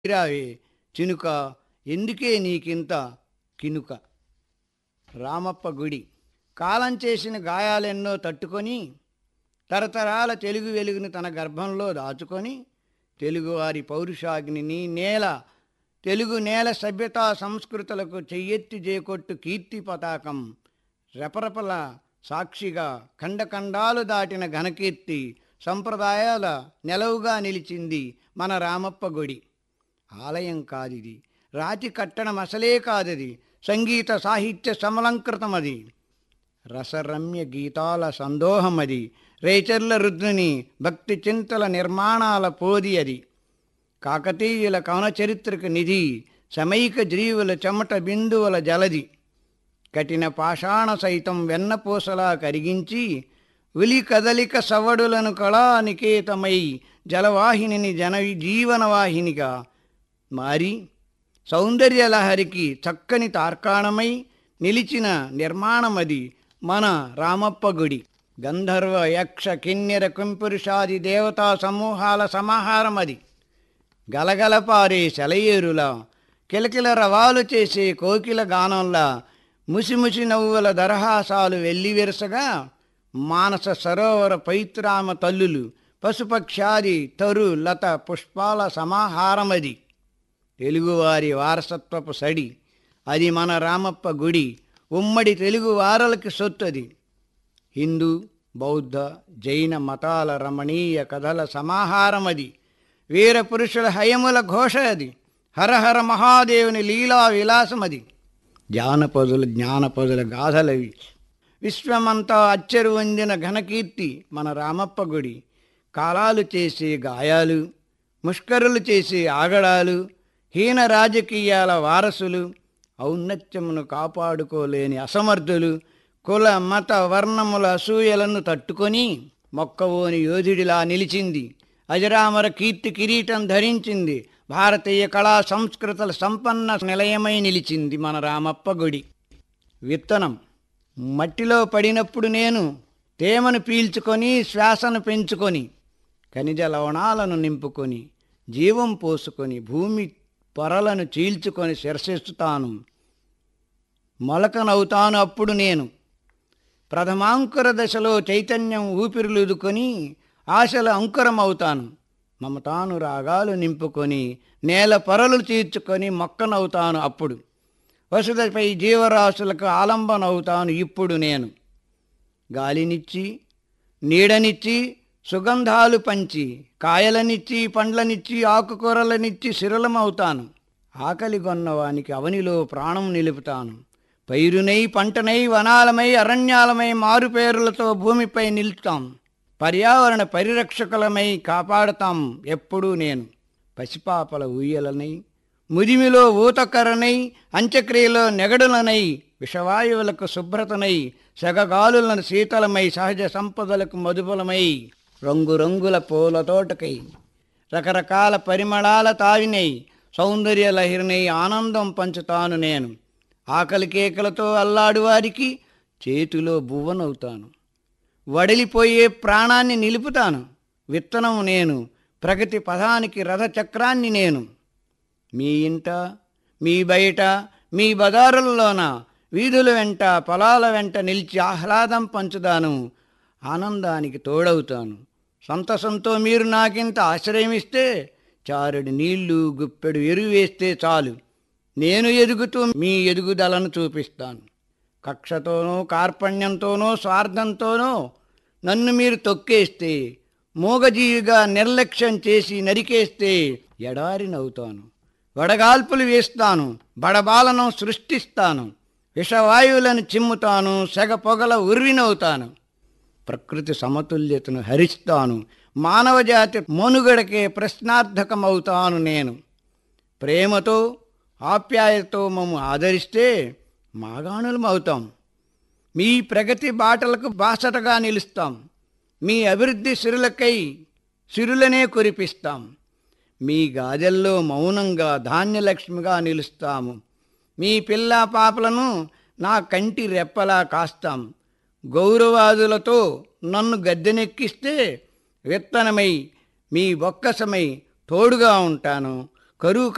రావే చినుక ఎందుకే నీకింత కినుక రామప్ప గుడి కాలం చేసిన గాయాలెన్నో తట్టుకొని తరతరాల తెలుగు వెలుగును తన గర్భంలో దాచుకొని తెలుగువారి పౌరుషాగ్నిని నేల తెలుగు నేల సభ్యతా సంస్కృతులకు చెయ్యెత్తి చేకొట్టు కీర్తి పతాకం రెపరెపల సాక్షిగా ఖండఖండాలు దాటిన ఘనకీర్తి సంప్రదాయాల నెలవుగా నిలిచింది మన రామప్ప గుడి ఆలయం కాదిది రాతి కట్టడం అసలే కాదది సంగీత సాహిత్య సమలంకృతమది రసరమ్య గీతాల సందోహమది రేచర్ల రుద్రుని భక్తి చింతల నిర్మాణాల పోది అది కాకతీయుల కవన చరిత్రకు నిధి సమైక జీవుల చెమట బిందువుల జలది కఠిన పాషాణ సైతం వెన్నపూసలా కరిగించి ఉలి కదలిక సవడులను కళానికేతమై జలవాహినిని జన జీవనవాహినిగా మారి సౌందర్యలహరికి చక్కని తార్కాణమై నిలిచిన నిర్మాణమది మన రామప్ప గుడి గంధర్వ యక్ష కిన్నెర కుంపురుషాది దేవతా సమూహాల సమాహారమది గలగల పారే సెలయేరులా కిలకిల రవాలు చేసే కోకిల గానంలా ముసిముసి నవ్వుల దరహాసాలు వెల్లివిరసగా మానస సరోవర పైత్రామ తల్లులు పశుపక్షాది తరు లత పుష్పాల సమాహారమది తెలుగువారి వారసత్వపు సడి అది మన రామప్ప గుడి ఉమ్మడి తెలుగు వారలకి సొత్తది హిందూ బౌద్ధ జైన మతాల రమణీయ కథల సమాహారమది వీర పురుషుల హయముల ఘోష అది హరహర మహాదేవుని లీలా విలాసమది జానపదుల జ్ఞానపదుల గాథలవి విశ్వమంతా అచ్చరు వందిన ఘనకీర్తి మన రామప్ప గుడి కాలాలు చేసే గాయాలు ముష్కరులు చేసే ఆగడాలు హీన రాజకీయాల వారసులు ఔన్నత్యమును కాపాడుకోలేని అసమర్థులు కుల మత వర్ణముల అసూయలను తట్టుకొని మొక్కవోని యోధుడిలా నిలిచింది అజరామర కీర్తి కిరీటం ధరించింది భారతీయ కళా సంస్కృతుల సంపన్న నిలయమై నిలిచింది మన రామప్ప గుడి విత్తనం మట్టిలో పడినప్పుడు నేను తేమను పీల్చుకొని శ్వాసను పెంచుకొని ఖనిజ లవణాలను నింపుకొని జీవం పోసుకొని భూమి పొరలను చీల్చుకొని శిరసిస్తాను మొలకనవుతాను అప్పుడు నేను ప్రథమాంకుర దశలో చైతన్యం ఊపిరులుదుకొని ఆశల అంకురమవుతాను మమతాను రాగాలు నింపుకొని నేల పొరలు తీర్చుకొని మొక్కనవుతాను అప్పుడు వసుదపై జీవరాశులకు ఆలంబనవుతాను ఇప్పుడు నేను గాలినిచ్చి నీడనిచ్చి సుగంధాలు పంచి కాయలనిచ్చి పండ్లనిచ్చి ఆకుకూరలనిచ్చి శిరలమవుతాను ఆకలి గొన్నవానికి అవనిలో ప్రాణం నిలుపుతాను పైరునై పంటనై వనాలమై అరణ్యాలమై మారుపేరులతో భూమిపై నిలుస్తాం పర్యావరణ పరిరక్షకులమై కాపాడతాం ఎప్పుడూ నేను పసిపాపల ఊయలనై ముదిమిలో ఊతకరనై అంత్యక్రియలో నెగడులనై విషవాయువులకు శుభ్రతనై సెగగాలులను శీతలమై సహజ సంపదలకు మధుబలమై రంగురంగుల పూల తోటకై రకరకాల పరిమళాల తావినై సౌందర్య లహిరినై ఆనందం పంచుతాను నేను ఆకలి కేకలతో అల్లాడు వారికి చేతిలో బువ్వనవుతాను వడిలిపోయే ప్రాణాన్ని నిలుపుతాను విత్తనం నేను ప్రగతి పదానికి రథచక్రాన్ని నేను మీ ఇంట మీ బయట మీ బజారుల్లోన వీధుల వెంట పొలాల వెంట నిలిచి ఆహ్లాదం పంచుదాను ఆనందానికి తోడవుతాను సంతసంతో మీరు నాకింత ఆశ్రయమిస్తే చారుడి నీళ్లు గుప్పెడు ఎరువు వేస్తే చాలు నేను ఎదుగుతూ మీ ఎదుగుదలను చూపిస్తాను కక్షతోనో కార్పణ్యంతోనో స్వార్థంతోనో నన్ను మీరు తొక్కేస్తే మూగజీవిగా నిర్లక్ష్యం చేసి నరికేస్తే ఎడారినవుతాను వడగాల్పులు వేస్తాను బడబాలను సృష్టిస్తాను విషవాయువులను చిమ్ముతాను సెగ పొగల ఉర్వినవుతాను ప్రకృతి సమతుల్యతను హరిస్తాను మానవజాతి మనుగడకే ప్రశ్నార్థకమవుతాను నేను ప్రేమతో ఆప్యాయతతో మమ్ము ఆదరిస్తే మాగాణులం అవుతాం మీ ప్రగతి బాటలకు బాసటగా నిలుస్తాం మీ అభివృద్ధి సిరులకై సిరులనే కురిపిస్తాం మీ గాదెల్లో మౌనంగా ధాన్యలక్ష్మిగా నిలుస్తాము మీ పిల్ల పాపలను నా కంటి రెప్పలా కాస్తాం గౌరవాదులతో నన్ను గద్దెనెక్కిస్తే విత్తనమై మీ బొక్కసమై తోడుగా ఉంటాను కరువు